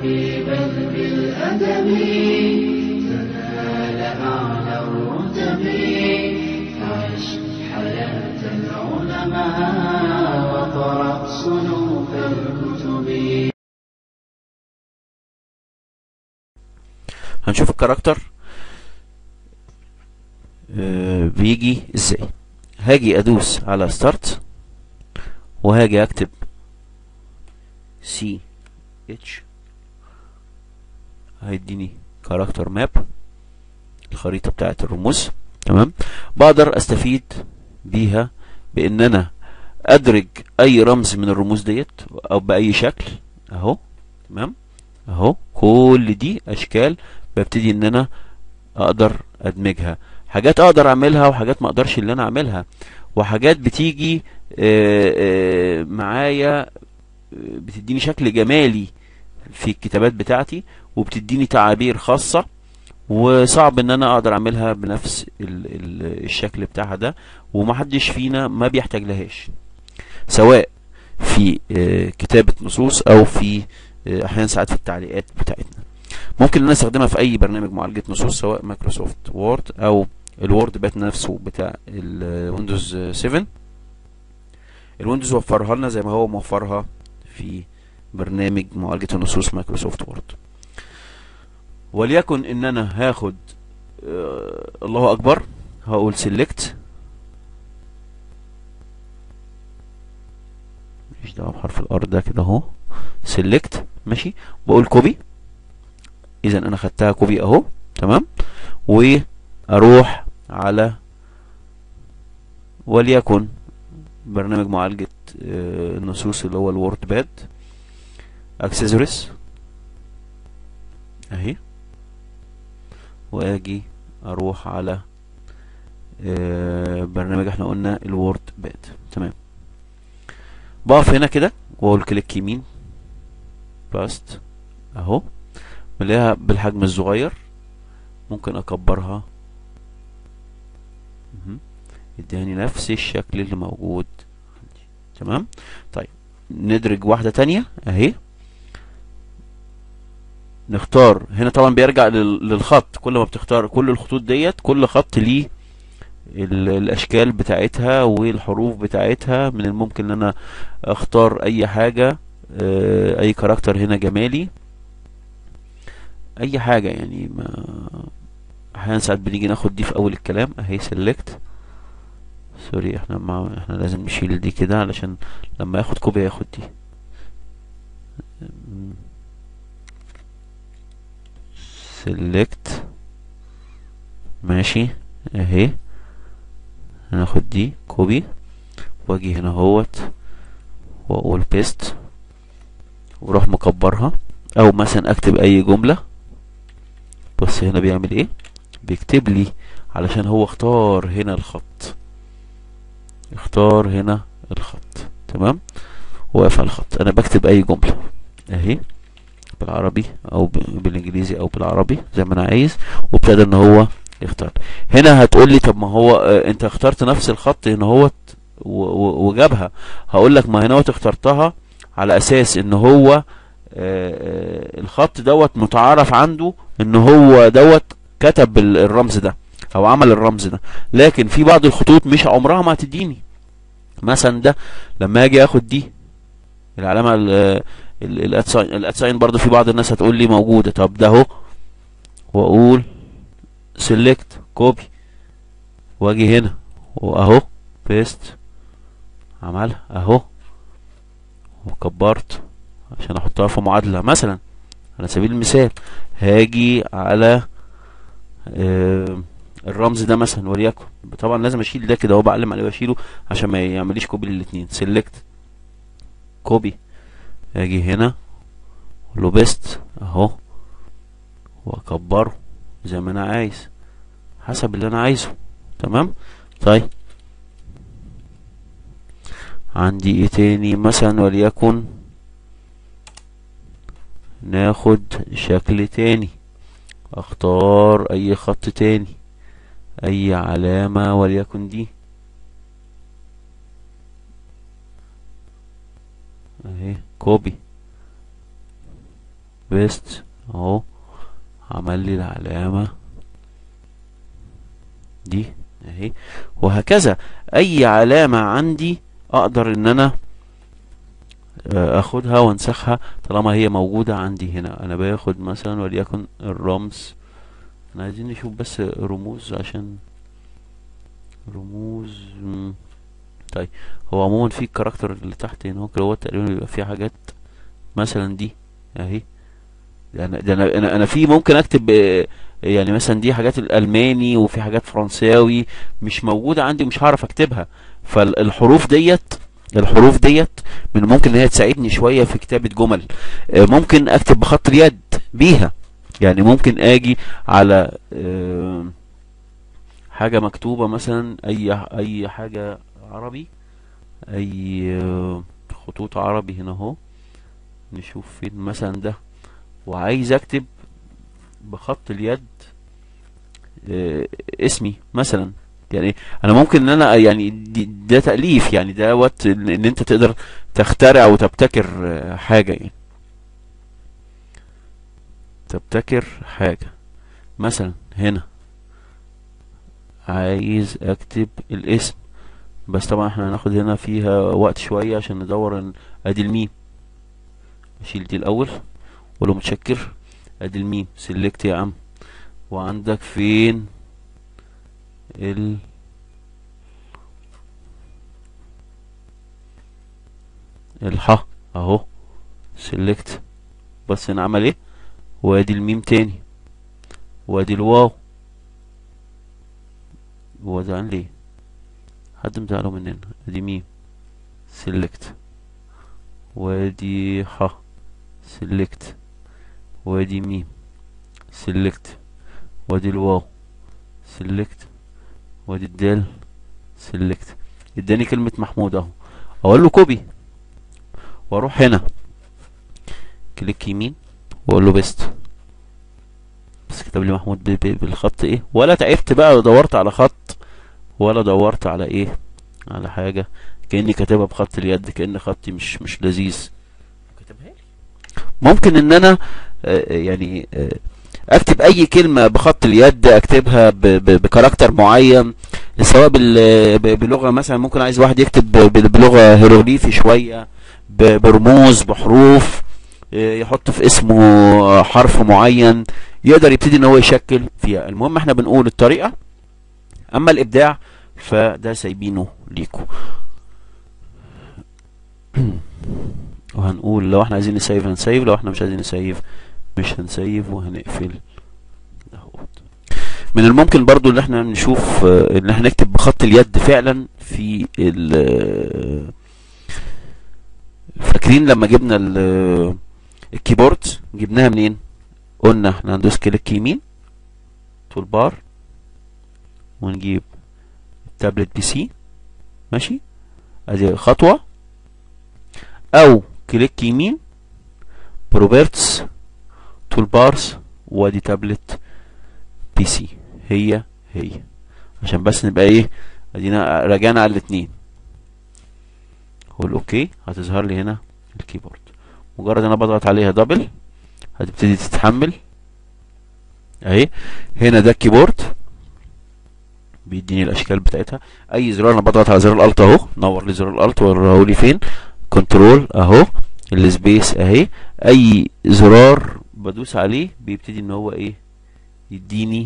حبيبا بالأدب تنال أعلى الرتب فعش حياة العلماء وقرأ صنوف الكتب هنشوف الكاركتر آه، بيجي ازاي هاجي ادوس على ستارت وهاجي اكتب سي اتش هيديني كاركتر ماب الخريطة بتاعت الرموز تمام بقدر استفيد بيها بان انا ادرج اي رمز من الرموز ديت او باي شكل اهو تمام اهو كل دي اشكال ببتدي ان انا اقدر ادمجها حاجات اقدر اعملها وحاجات ما اقدرش اللي انا اعملها وحاجات بتيجي آه، آه، معايا آه، بتديني شكل جمالي في الكتابات بتاعتي وبتديني تعابير خاصة وصعب ان انا اقدر اعملها بنفس ال ال الشكل بتاعها ده ومحدش فينا ما بيحتاج لهاش سواء في آه، كتابة نصوص او في آه، احيانا ساعات في التعليقات بتاعتنا ممكن ان انا استخدمها في اي برنامج معالجة نصوص سواء مايكروسوفت وورد او الوورد بات نفسه بتاع الويندوز 7 الويندوز وفرها لنا زي ما هو موفرها في برنامج معالجة النصوص مايكروسوفت وورد وليكن ان انا هاخد آه الله اكبر هقول سيلكت مش دعوه بحرف الار ده كده اهو سيلكت ماشي بقول كوبي اذا انا خدتها كوبي اهو تمام واروح على وليكن برنامج معالجة آه، النصوص اللي هو الوورد باد اكسسوارز اهي واجي اروح على آه، برنامج احنا قلنا الوورد باد تمام بقف هنا كده واقول كليك يمين باست اهو بلاقيها بالحجم الصغير ممكن اكبرها مهم. يديني نفس الشكل اللي موجود عندي تمام طيب ندرج واحدة تانية اهي نختار هنا طبعا بيرجع لل- للخط كل ما بتختار كل الخطوط ديت كل خط ليه ال- الاشكال بتاعتها والحروف بتاعتها من الممكن ان انا اختار اي حاجة آه، اي كاركتر هنا جمالي اي حاجة يعني ما احيانا ساعات بنيجي ناخد دي في اول الكلام اهي سيلكت سوري احنا ما احنا لازم نشيل دي كده علشان لما ياخد كوبي ياخد دي سيلكت ماشي اهي هناخد دي كوبي واجي هنا اهوت واقول بيست واروح مكبرها او مثلا اكتب اي جملة بص هنا بيعمل ايه بيكتب لي علشان هو اختار هنا الخط اختار هنا الخط تمام واقف على الخط انا بكتب اي جملة اهي بالعربي او ب- بالانجليزي او بالعربي زي ما انا عايز وابتدى ان هو يختار هنا هتقول لي طب ما هو آه، انت اخترت نفس الخط هنا هوت و- و- وجابها هقول لك ما هنا هوت اخترتها على اساس ان هو آه، آه، الخط دوت متعارف عنده ان هو دوت كتب ال- الرمز ده او عمل الرمز ده لكن في بعض الخطوط مش عمرها ما هتديني مثلا ده لما اجي اخد دي العلامه الات ساين الات ساين برضه في بعض الناس هتقول لي موجوده طب ده اهو واقول سيلكت كوبي واجي هنا واهو بيست عملها اهو وكبرت عشان احطها في معادله مثلا على سبيل المثال هاجي على آه الرمز ده مثلا وليكن طبعا لازم اشيل ده كده اهو بعلم عليه واشيله عشان ما يعمليش كوبي للاثنين سيلكت كوبي اجي هنا اقول له بيست اهو واكبره زي ما انا عايز حسب اللي انا عايزه تمام طيب عندي ايه تاني مثلا وليكن ناخد شكل تاني اختار اي خط تاني اي علامة وليكن دي اهي كوبي بيست اهو عمل لي العلامة دي اهي وهكذا اي علامة عندي اقدر ان انا آه، اخدها وانسخها طالما هي موجودة عندي هنا انا باخد مثلا وليكن الرمز احنا عايزين نشوف بس رموز عشان رموز مم. طيب هو عموما في الكاركتر اللي تحت هنا كده هو تقريبا بيبقى فيه حاجات مثلا دي اهي ده انا ده انا انا, أنا في ممكن اكتب آه، يعني مثلا دي حاجات الالماني وفي حاجات فرنساوي مش موجوده عندي ومش هعرف اكتبها فالحروف ديت الحروف ديت من ممكن ان هي تساعدني شويه في كتابه جمل آه، ممكن اكتب بخط اليد بيها يعني ممكن اجي على آه، حاجه مكتوبه مثلا اي اي حاجه عربي اي آه، خطوط عربي هنا اهو نشوف فين مثلا ده وعايز اكتب بخط اليد آه، اسمي مثلا يعني انا ممكن ان انا يعني دي- ده تأليف يعني دوت ان إن انت تقدر تخترع وتبتكر آه، حاجة يعني تبتكر حاجة مثلا هنا عايز اكتب الاسم بس طبعا احنا هناخد هنا فيها وقت شوية عشان ندور ال- ادي الميم اشيل دي الاول ولو متشكر ادي الميم سيلكت يا عم وعندك فين ال الح اهو سيلكت بس هنا عمل ايه وادي الميم تاني وادي الواو هو زعلان ليه حد مزعله مننا ادي ميم سيلكت وادي ح سيلكت وادي ميم سيلكت وادي الواو سيلكت وادي الدال سيلكت اداني كلمة محمود اهو اقول له كوبي واروح هنا كليك يمين واقول له بيست بس كتب لي محمود ب- ب- بالخط ايه ولا تعبت بقى ودورت على خط ولا دورت على ايه على حاجة كأني كاتبها بخط اليد كأن خطي مش مش لذيذ كتبها لي ممكن ان انا آه، يعني آه، اكتب اي كلمة بخط اليد اكتبها ب- ب- بكاركتر معين سواء بال- ب- بلغة مثلا ممكن عايز واحد يكتب ب- ب- بلغة هيروغليفي شوية ب- برموز بحروف آه، يحط في اسمه حرف معين يقدر يبتدي ان هو يشكل فيها المهم احنا بنقول الطريقة اما الابداع فده سايبينه ليكو وهنقول لو احنا عايزين نسيف هنسيف لو احنا مش عايزين نسيف مش هنسيف وهنقفل اهوت من الممكن برضو ان احنا نشوف آه، ان احنا نكتب بخط اليد فعلا في ال آه، فاكرين لما جبنا ال- آه، الكيبورد جبناها منين قلنا احنا هندوس كليك يمين تول بار ونجيب تابلت بي سي ماشي ادي خطوة او كليك يمين بروبرتس تول بارز وادي تابلت بي سي هي هي عشان بس نبقى ايه ادينا رجعنا على الاتنين قول اوكي هتظهر لي هنا الكيبورد مجرد انا بضغط عليها دبل هتبتدي تتحمل اهي هنا ده الكيبورد بيديني الاشكال بتاعتها اي زرار انا بضغط على زر الالت اهو نور لي زر الالت وراه لي فين كنترول اهو السبيس اهي اي زرار بدوس عليه بيبتدي ان هو ايه يديني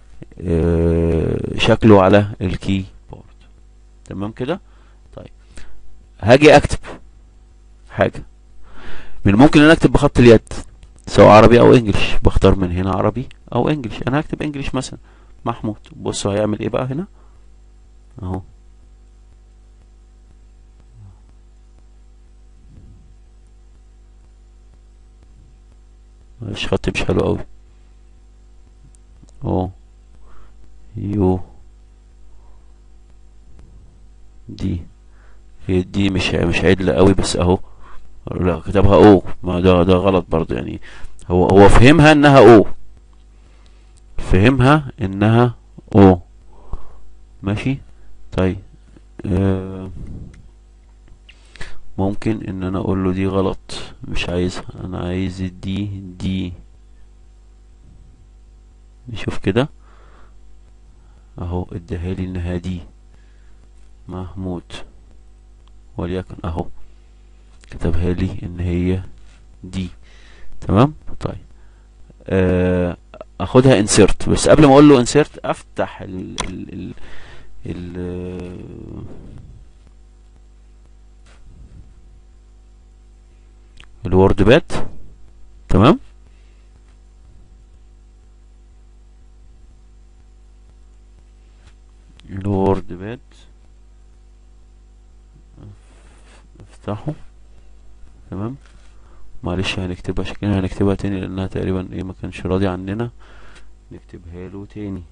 آه شكله على الكيبورد تمام كده طيب هاجي اكتب حاجه من ممكن ان أنا اكتب بخط اليد سواء عربي او انجليش بختار من هنا عربي او انجليش انا هكتب انجليش مثلا محمود بصوا هيعمل ايه بقى هنا اهو معلش خطي مش حلو قوي اهو يو دي هي دي مش مش عدلة قوي بس اهو لا كتبها او ما ده ده غلط برضه يعني هو هو فهمها انها او فهمها انها او ماشي طيب آه ممكن ان انا اقول له دي غلط مش عايزها انا عايز دي دي نشوف كده اهو اداهالي انها دي محمود وليكن اهو كتبها لي ان هي دي تمام طيب آه، اخدها انسيرت بس قبل ما اقول له انسيرت افتح ال ال ال ال الوورد باد تمام الوورد باد افتحه تمام معلش هنكتبها شكلنا هنكتبها تاني لانها تقريبا ايه ما كانش راضي عننا نكتبها له تاني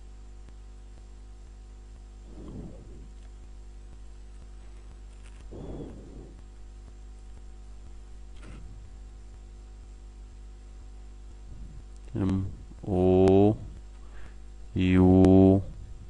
ام او يو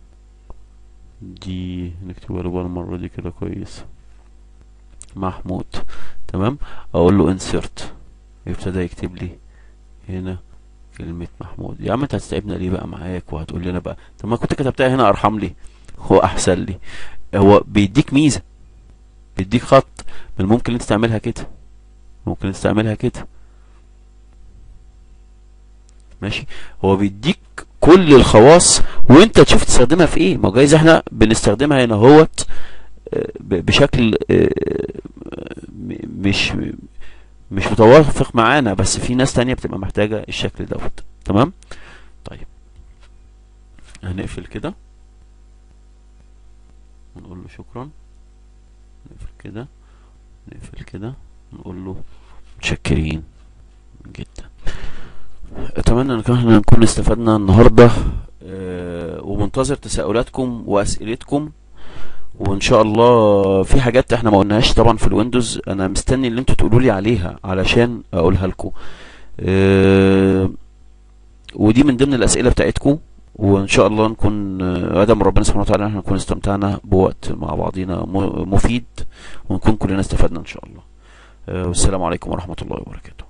دي نكتبها له بقى المرة دي كده كويس محمود تمام اقول له انسرت يبتدى يكتب لي هنا كلمة محمود يا عم انت هتتعبنا ليه بقى معاك وهتقول لنا بقى طب ما كنت كتبتها هنا ارحم لي هو احسن لي هو بيديك ميزة بيديك خط من ممكن انت تعملها كده ممكن انت تعملها كده ماشي هو بيديك كل الخواص وانت تشوف تستخدمها في ايه ما هو جايز احنا بنستخدمها هنا هوت آه، ب- بشكل آه، م- مش مش متوافق معانا بس في ناس تانية بتبقى محتاجة الشكل دوت تمام طيب هنقفل كده ونقول له شكرا نقفل كده نقفل كده نقول له متشكرين جدا اتمنى ان احنا نكون استفدنا النهارده آه، ومنتظر تساؤلاتكم واسئلتكم وان شاء الله في حاجات احنا ما قلناهاش طبعا في الويندوز انا مستني اللي انتوا تقولوا لي عليها علشان اقولها لكم اه ودي من ضمن الاسئله بتاعتكم وان شاء الله نكون آه، ادم ربنا سبحانه وتعالى احنا نكون استمتعنا بوقت مع بعضينا م- مفيد ونكون كلنا استفدنا ان شاء الله آه، والسلام عليكم ورحمه الله وبركاته